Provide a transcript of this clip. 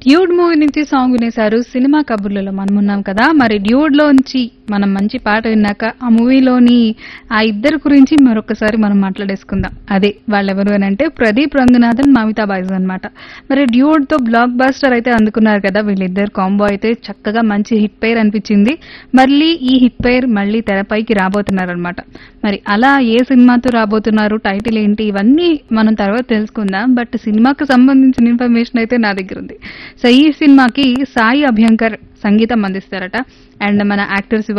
dude movie నుంచి song వినేశారు cinema కబుర్లలో మనం ఉన్నాం కదా మరి డ్యూడ్ లోంచి మనం మంచి పాట విన్నాక ఆ మూవీలోని ఆ ఇద్దరు గురించి మరొకసారి మనం మాట్లాడేసుకుందాం అదే వాళ్ళెవరు అని అంటే ప్రదీప్ రంగనాథన్ మమితా బాయ్స్ అన్నమాట మరి డ్యూడ్ తో బ్లాక్ బాస్టర్ అయితే అందుకున్నారు కదా వీళ్ళిద్దరు కాంబో అయితే చక్కగా మంచి హిట్ పేర్ అనిపించింది మళ్ళీ ఈ హిట్ పేర్ మళ్ళీ తెరపైకి రాబోతున్నారు అనమాట మరి అలా ఏ సినిమాతో రాబోతున్నారు టైటిల్ ఏంటి ఇవన్నీ మనం తర్వాత తెలుసుకుందాం బట్ సినిమాకు సంబంధించిన ఇన్ఫర్మేషన్ అయితే నా దగ్గర ఉంది సో ఈ సినిమాకి సాయి అభ్యంకర్ సంగీతం అందిస్తారట అండ్ మన యాక్టర్ శివ